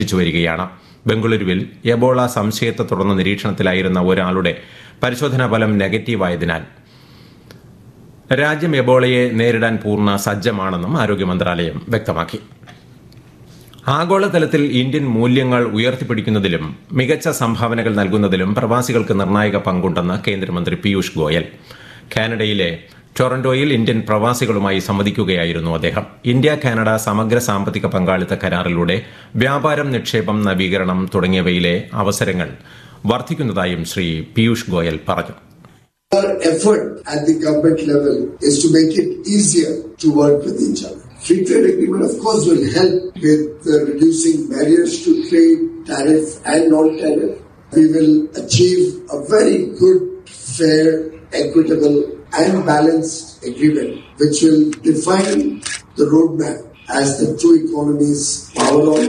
ച്ചു വരികയാണ് ബംഗളൂരുവിൽ എബോള സംശയത്തെ തുടർന്ന് നിരീക്ഷണത്തിലായിരുന്ന ഒരാളുടെ പരിശോധനാ ഫലം നെഗറ്റീവായതിനാൽ രാജ്യം എബോളയെ നേരിടാൻ പൂർണ്ണ സജ്ജമാണെന്നും ആരോഗ്യ മന്ത്രാലയം വ്യക്തമാക്കി ആഗോളതലത്തിൽ ഇന്ത്യൻ മൂല്യങ്ങൾ ഉയർത്തിപ്പിടിക്കുന്നതിലും മികച്ച സംഭാവനകൾ നൽകുന്നതിലും പ്രവാസികൾക്ക് നിർണായക പങ്കുണ്ടെന്ന് കേന്ദ്രമന്ത്രി പീയൂഷ് ഗോയൽ കാനഡയിലെ ടൊറന്റോയിൽ ഇന്ത്യൻ പ്രവാസികളുമായി സംവദിക്കുകയായിരുന്നു അദ്ദേഹം ഇന്ത്യ കാനഡ സമഗ്ര സാമ്പത്തിക പങ്കാളിത്ത കരാറിലൂടെ വ്യാപാരം നിക്ഷേപം നവീകരണം തുടങ്ങിയവയിലെ അവസരങ്ങൾ വർദ്ധിക്കുന്നതായും ശ്രീ പീയൂഷ് ഗോയൽ പറഞ്ഞു Our effort at the government level is to make it easier to work with each other. Free trade agreement, of course, will help with uh, reducing barriers to trade, tariff and non-tariff. We will achieve a very good, fair, equitable and balanced agreement which will define the roadmap as the two economies power on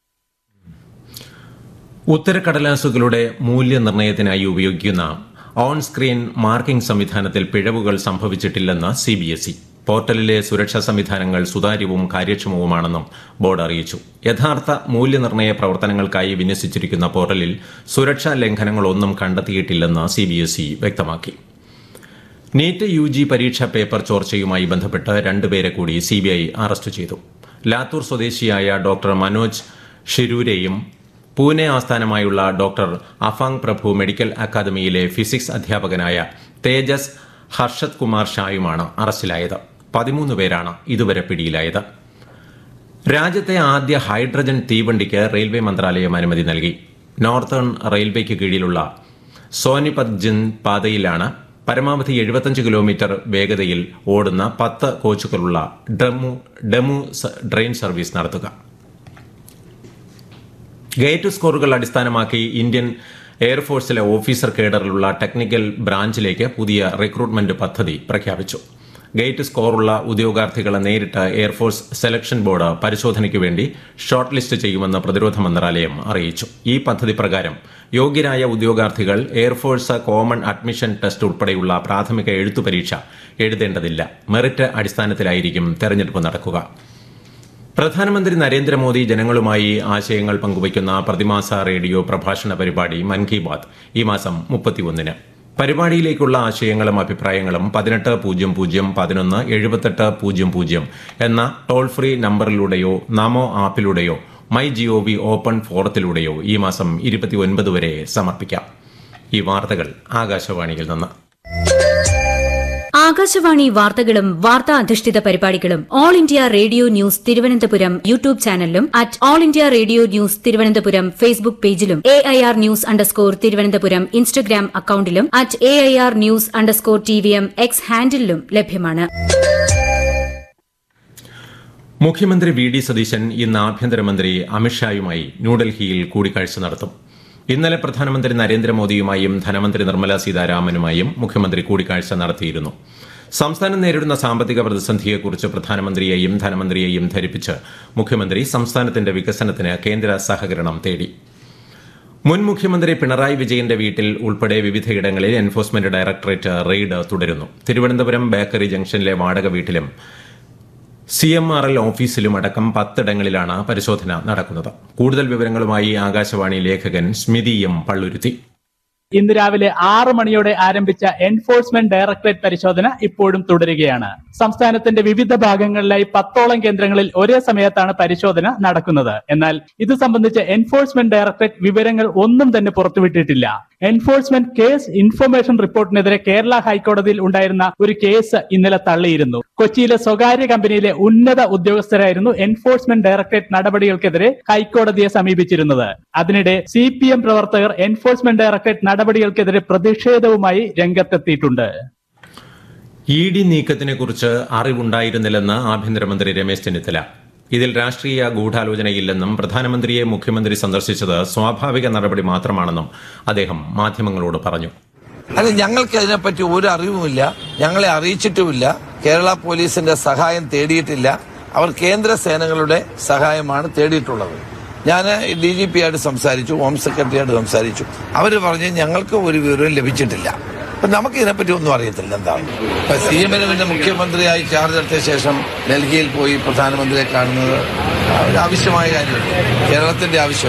ഉത്തരക്കടലാസുകളുടെ മൂല്യനിർണ്ണയത്തിനായി ഉപയോഗിക്കുന്ന on screen marking സംവിധാനത്തിൽ പിഴവുകൾ സംഭവിച്ചിട്ടില്ലെന്ന് C B S E പോർട്ടലിലെ സുരക്ഷാ സംവിധാനങ്ങൾ സുതാര്യവും കാര്യക്ഷമവുമാണെന്നും board അറിയിച്ചു യഥാർത്ഥ മൂല്യനിർണ്ണയ പ്രവർത്തനങ്ങൾക്കായി വിന്യസിച്ചിരിക്കുന്ന പോർട്ടലിൽ സുരക്ഷാ ലംഘനങ്ങളൊന്നും കണ്ടെത്തിയിട്ടില്ലെന്ന് സി ബി എസ് ഇ വ്യക്തമാക്കി നീറ്റ് യു ജി പരീക്ഷാ പേപ്പർ ചോർച്ചയുമായി ബന്ധപ്പെട്ട് രണ്ടുപേരെ കൂടി സിബിഐ അറസ്റ്റ് ചെയ്തു ലാത്തൂർ സ്വദേശിയായ ഡോക്ടർ മനോജ് ഷിരൂരെയും പൂനെ ആസ്ഥാനമായുള്ള ഡോക്ടർ അഫാങ് പ്രഭു മെഡിക്കൽ അക്കാദമിയിലെ ഫിസിക്സ് അധ്യാപകനായ തേജസ് ഹർഷത് കുമാർ ഷായുമാണ് അറസ്റ്റിലായത് പതിമൂന്ന് പേരാണ് ഇതുവരെ പിടിയിലായത് രാജ്യത്തെ ആദ്യ ഹൈഡ്രജൻ തീവണ്ടിക്ക് റെയിൽവേ മന്ത്രാലയം അനുമതി നൽകി നോർത്തേൺ റെയിൽവേക്ക് കീഴിലുള്ള സോനിപത് ജിൻ പാതയിലാണ് പരമാവധി എഴുപത്തഞ്ച് കിലോമീറ്റർ വേഗതയിൽ ഓടുന്ന പത്ത് കോച്ചുകളുള്ള ഡെമു ഡെമു സ- ട്രെയിൻ സർവീസ് നടത്തുക ഗേറ്റ് സ്കോറുകൾ അടിസ്ഥാനമാക്കി ഇന്ത്യൻ എയർഫോഴ്സിലെ ഓഫീസർ കേഡറിലുള്ള ടെക്നിക്കൽ ബ്രാഞ്ചിലേക്ക് പുതിയ റിക്രൂട്ട്മെന്റ് പദ്ധതി പ്രഖ്യാപിച്ചു ഗേറ്റ് സ്കോറുള്ള ഉദ്യോഗാർത്ഥികളെ നേരിട്ട് എയർഫോഴ്സ് സെലക്ഷൻ ബോർഡ് പരിശോധനയ്ക്ക് വേണ്ടി ഷോർട്ട് ലിസ്റ്റ് ചെയ്യുമെന്ന് പ്രതിരോധ മന്ത്രാലയം അറിയിച്ചു ഈ പദ്ധതി പ്രകാരം യോഗ്യരായ ഉദ്യോഗാർത്ഥികൾ എയർഫോഴ്സ് കോമൺ അഡ്മിഷൻ ടെസ്റ്റ് ഉൾപ്പെടെയുള്ള പ്രാഥമിക എഴുത്തു പരീക്ഷ എഴുതേണ്ടതില്ല മെറിറ്റ് അടിസ്ഥാനത്തിലായിരിക്കും തെരഞ്ഞെടുപ്പ് നടക്കുക പ്രധാനമന്ത്രി നരേന്ദ്രമോദി ജനങ്ങളുമായി ആശയങ്ങൾ പങ്കുവയ്ക്കുന്ന പ്രതിമാസ റേഡിയോ പ്രഭാഷണ പരിപാടി മൻ കി ബാത് ഈ മാസം മുപ്പത്തിയൊന്നിന് പരിപാടിയിലേക്കുള്ള ആശയങ്ങളും അഭിപ്രായങ്ങളും പതിനെട്ട് പൂജ്യം പൂജ്യം പതിനൊന്ന് എഴുപത്തെട്ട് പൂജ്യം പൂജ്യം എന്ന ടോൾ ഫ്രീ നമ്പറിലൂടെയോ നമോ ആപ്പിലൂടെയോ മൈ ജിഒവി ഓപ്പൺ ഫോറത്തിലൂടെയോ ഈ മാസം ഇരുപത്തിയൊൻപത് വരെ സമർപ്പിക്കാം ഈ വാർത്തകൾ ആകാശവാണിയിൽ നിന്ന് ആകാശവാണി വാർത്തകളും വാർത്താ അധിഷ്ഠിത പരിപാടികളും all India radio news Thiruvananthapuram YouTube ചാനലിലും at all India radio news Thiruvananthapuram Facebook പേജിലും A I R news underscore Thiruvananthapuram Instagram അക്കൌണ്ടിലും at A I R news underscore T V M X ഹാൻഡിലും ലഭ്യമാണ് മുഖ്യമന്ത്രി വി ഡി സതീശൻ ഇന്ന് ആഭ്യന്തരമന്ത്രി അമിത്ഷായുമായി ന്യൂഡൽഹിയിൽ കൂടിക്കാഴ്ച നടത്തും ഇന്നലെ പ്രധാനമന്ത്രി നരേന്ദ്രമോദിയുമായും ധനമന്ത്രി നിർമ്മല സീതാരാമനുമായും മുഖ്യമന്ത്രി കൂടിക്കാഴ്ച നടത്തിയിരുന്നു സംസ്ഥാനം നേരിടുന്ന സാമ്പത്തിക പ്രതിസന്ധിയെക്കുറിച്ച് പ്രധാനമന്ത്രിയെയും ധനമന്ത്രിയെയും ധരിപ്പിച്ച് മുഖ്യമന്ത്രി സംസ്ഥാനത്തിന്റെ വികസനത്തിന് കേന്ദ്ര സഹകരണം തേടി മുൻ മുഖ്യമന്ത്രി പിണറായി വിജയന്റെ വീട്ടിൽ ഉൾപ്പെടെ വിവിധയിടങ്ങളിൽ എൻഫോഴ്സ്മെന്റ് ഡയറക്ടറേറ്റ് റെയ്ഡ് തുടരുന്നു തിരുവനന്തപുരം ബേക്കറി ജംഗ്ഷനിലെ വാടക വീട്ടിലും സി എം ആർ എൽ ഓഫീസിലും അടക്കം പത്തിടങ്ങളിലാണ് പരിശോധന നടക്കുന്നത് കൂടുതൽ വിവരങ്ങളുമായി ആകാശവാണി ലേഖകൻ സ്മിതി എം പള്ളുരുത്തി ഇന്ന് രാവിലെ ആറ് മണിയോടെ ആരംഭിച്ച എൻഫോഴ്സ്മെന്റ് ഡയറക്ടറേറ്റ് പരിശോധന ഇപ്പോഴും തുടരുകയാണ് സംസ്ഥാനത്തിന്റെ വിവിധ ഭാഗങ്ങളിലായി പത്തോളം കേന്ദ്രങ്ങളിൽ ഒരേ സമയത്താണ് പരിശോധന നടക്കുന്നത് എന്നാൽ ഇത് സംബന്ധിച്ച് എൻഫോഴ്സ്മെന്റ് ഡയറക്ടറേറ്റ് വിവരങ്ങൾ ഒന്നും തന്നെ പുറത്തുവിട്ടിട്ടില്ല എൻഫോഴ്സ്മെന്റ് കേസ് ഇൻഫർമേഷൻ റിപ്പോർട്ടിനെതിരെ കേരള ഹൈക്കോടതിയിൽ ഉണ്ടായിരുന്ന ഒരു കേസ് ഇന്നലെ തള്ളിയിരുന്നു കൊച്ചിയിലെ സ്വകാര്യ കമ്പനിയിലെ ഉന്നത ഉദ്യോഗസ്ഥരായിരുന്നു എൻഫോഴ്സ്മെന്റ് ഡയറക്ടറേറ്റ് നടപടികൾക്കെതിരെ ഹൈക്കോടതിയെ സമീപിച്ചിരുന്നത് അതിനിടെ സി പി എം പ്രവർത്തകർ എൻഫോഴ്സ്മെന്റ് ഡയറക്ടറേറ്റ് നടപടികൾക്കെതിരെ പ്രതിഷേധവുമായി രംഗത്തെത്തിയിട്ടുണ്ട് ഇ ഡി നീക്കത്തിനെക്കുറിച്ച് അറിവുണ്ടായിരുന്നില്ലെന്ന് ആഭ്യന്തരമന്ത്രി രമേശ് ചെന്നിത്തല ഇതിൽ രാഷ്ട്രീയ ഗൂഢാലോചനയില്ലെന്നും പ്രധാനമന്ത്രിയെ മുഖ്യമന്ത്രി സന്ദർശിച്ചത് സ്വാഭാവിക നടപടി മാത്രമാണെന്നും അദ്ദേഹം മാധ്യമങ്ങളോട് പറഞ്ഞു അല്ല ഞങ്ങൾക്ക് അതിനെപ്പറ്റി ഒരു അറിവുമില്ല ഞങ്ങളെ അറിയിച്ചിട്ടുമില്ല കേരള പോലീസിന്റെ സഹായം തേടിയിട്ടില്ല അവർ കേന്ദ്ര സേനകളുടെ സഹായമാണ് തേടിയിട്ടുള്ളത് ഞാൻ ഡി ജി പി ആയിട്ട് സംസാരിച്ചു ഹോം സെക്രട്ടറിയായിട്ട് സംസാരിച്ചു അവർ പറഞ്ഞ് ഞങ്ങൾക്ക് ഒരു വിവരവും ലഭിച്ചിട്ടില്ല അപ്പൊ നമുക്ക് ഇതിനെപ്പറ്റി ഒന്നും അറിയത്തില്ല എന്താണ് ഇപ്പൊ സി എമ്മിന് പിന്നെ മുഖ്യമന്ത്രിയായി ചാർജ് എടുത്ത ശേഷം ഡൽഹിയിൽ പോയി പ്രധാനമന്ത്രിയെ കാണുന്നത് ഒരു ആവശ്യമായ കാര്യമല്ല കേരളത്തിന്റെ ആവശ്യം